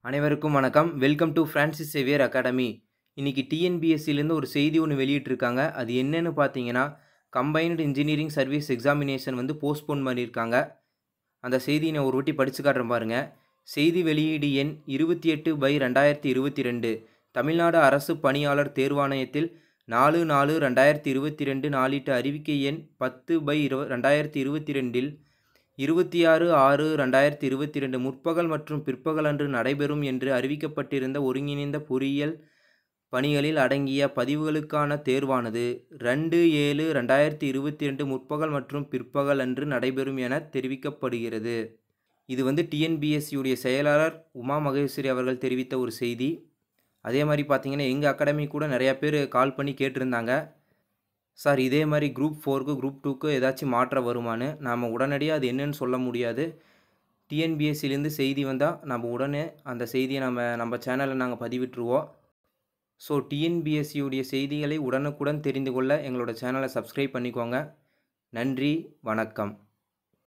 அனைவருக்கும் வணக்கம் welcome to Francis Xavier academy இன்னைக்கு டிஎன்பிஎஸ்சிலேருந்து ஒரு செய்தி ஒன்று வெளியிட்டிருக்காங்க அது என்னன்னு பார்த்தீங்கன்னா கம்பைன்டு இன்ஜினியரிங் சர்வீஸ் எக்ஸாமினேஷன் வந்து போஸ்ட்போன் பண்ணியிருக்காங்க அந்த செய்தியை நான் ஒரு வாட்டி படித்து காட்டுறேன் பாருங்க செய்தி வெளியீடு எண் இருபத்தி எட்டு பை ரெண்டாயிரத்தி இருபத்தி ரெண்டு தமிழ்நாடு அரசு பணியாளர் தேர்வாணையத்தில் நாலு நாலு ரெண்டாயிரத்தி இருபத்தி ரெண்டு நாளிட்ட அறிவிக்கை எண் பத்து பை இரு ரெண்டாயிரத்தி இருபத்தி ரெண்டில் இருபத்தி ஆறு ஆறு ரெண்டாயிரத்தி இருபத்தி ரெண்டு முற்பகல் மற்றும் பிற்பகல் அன்று நடைபெறும் என்று அறிவிக்கப்பட்டிருந்த ஒருங்கிணைந்த பொறியியல் பணிகளில் அடங்கிய பதிவுகளுக்கான தேர்வானது ரெண்டு ஏழு ரெண்டாயிரத்தி இருபத்தி ரெண்டு முற்பகல் மற்றும் பிற்பகல் அன்று நடைபெறும் என தெரிவிக்கப்படுகிறது இது வந்து டிஎன்பிஎஸ்சியுடைய செயலாளர் உமா மகேஸ்வரி அவர்கள் தெரிவித்த ஒரு செய்தி அதே மாதிரி பார்த்தீங்கன்னா எங்கள் அகாடமி கூட நிறையா பேர் கால் பண்ணி கேட்டிருந்தாங்க சார் இதே மாதிரி குரூப் ஃபோருக்கு குரூப் டூக்கு ஏதாச்சும் மாற்றம் வருமானு நாம் உடனடியாக அது என்னன்னு சொல்ல முடியாது டிஎன்பிஎஸ்சிலேருந்து செய்தி வந்தால் நம்ம உடனே அந்த செய்தியை நம்ம நம்ம சேனலில் நாங்கள் பதிவிட்டுருவோம் ஸோ டிஎன்பிஎஸ்சியுடைய செய்திகளை உடனுக்குடன் தெரிந்து கொள்ள எங்களோட சேனலை சப்ஸ்கிரைப் பண்ணிக்கோங்க நன்றி வணக்கம்